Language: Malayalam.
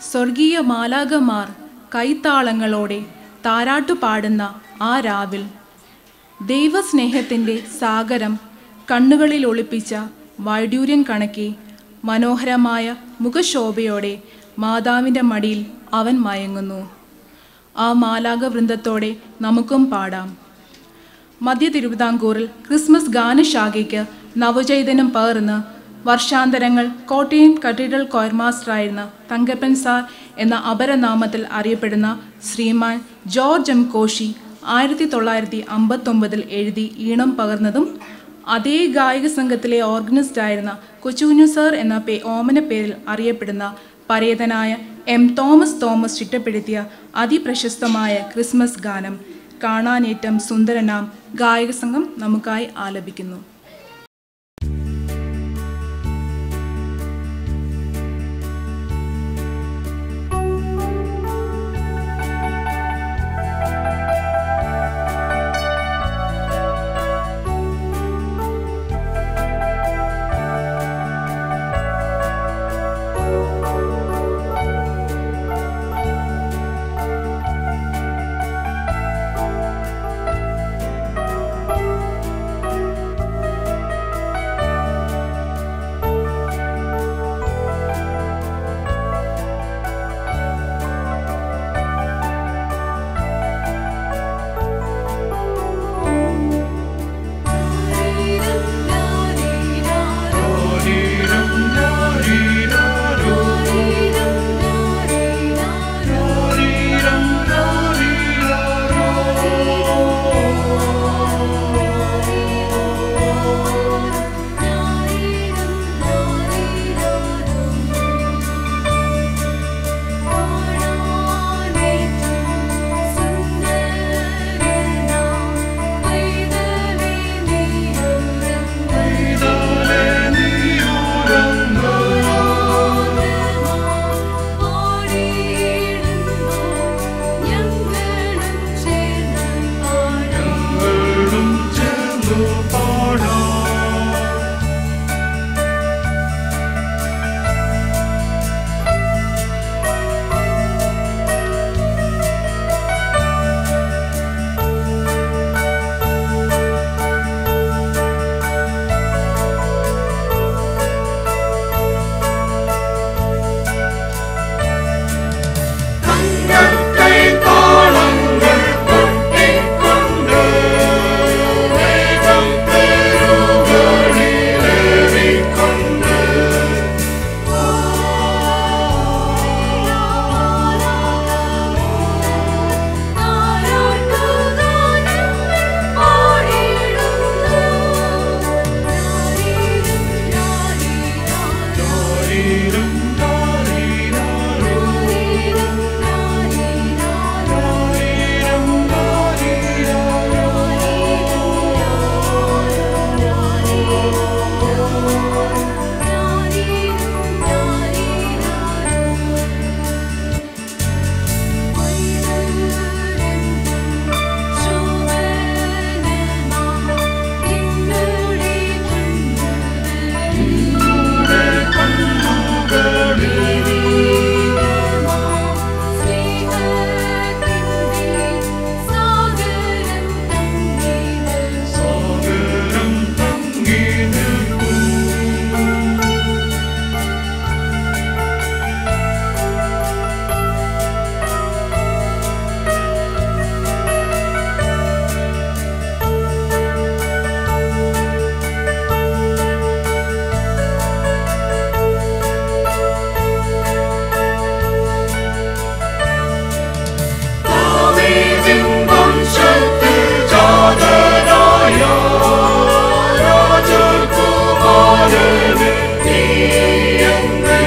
സ്വർഗീയ മാലാകമാർ കൈത്താളങ്ങളോടെ താരാട്ടു പാടുന്ന ആ രാവിൽ ദൈവസ്നേഹത്തിൻ്റെ സാഗരം കണ്ണുകളിൽ ഒളിപ്പിച്ച വൈഡ്യൂര്യൻ കണക്കെ മനോഹരമായ മുഖശോഭയോടെ മാതാവിൻ്റെ മടിയിൽ അവൻ മയങ്ങുന്നു ആ മാലാക വൃന്ദത്തോടെ നമുക്കും പാടാം മധ്യ തിരുവിതാംകൂറിൽ ക്രിസ്മസ് ഗാനശാഖയ്ക്ക് നവചൈതന്യം പകർന്ന് വർഷാന്തരങ്ങൾ കോട്ടയം കത്തീഡ്രൽ കോയർ മാസ്റ്ററായിരുന്ന തങ്കപ്പൻ സാർ എന്ന അപരനാമത്തിൽ അറിയപ്പെടുന്ന ശ്രീമാൻ ജോർജ് എം കോശി ആയിരത്തി തൊള്ളായിരത്തി അമ്പത്തൊമ്പതിൽ എഴുതി ഈണം പകർന്നതും അതേ ഗായക സംഘത്തിലെ ഓർഗനിസ്റ്റായിരുന്ന കൊച്ചുകുഞ്ഞു സാർ എന്ന പേ ഓമന പേരിൽ അറിയപ്പെടുന്ന പരേതനായ എം തോമസ് തോമസ് ചിട്ടപ്പെടുത്തിയ അതിപ്രശസ്തമായ ക്രിസ്മസ് ഗാനം കാണാനേറ്റം സുന്ദരനാം ഗായക സംഘം നമുക്കായി ആലപിക്കുന്നു നീ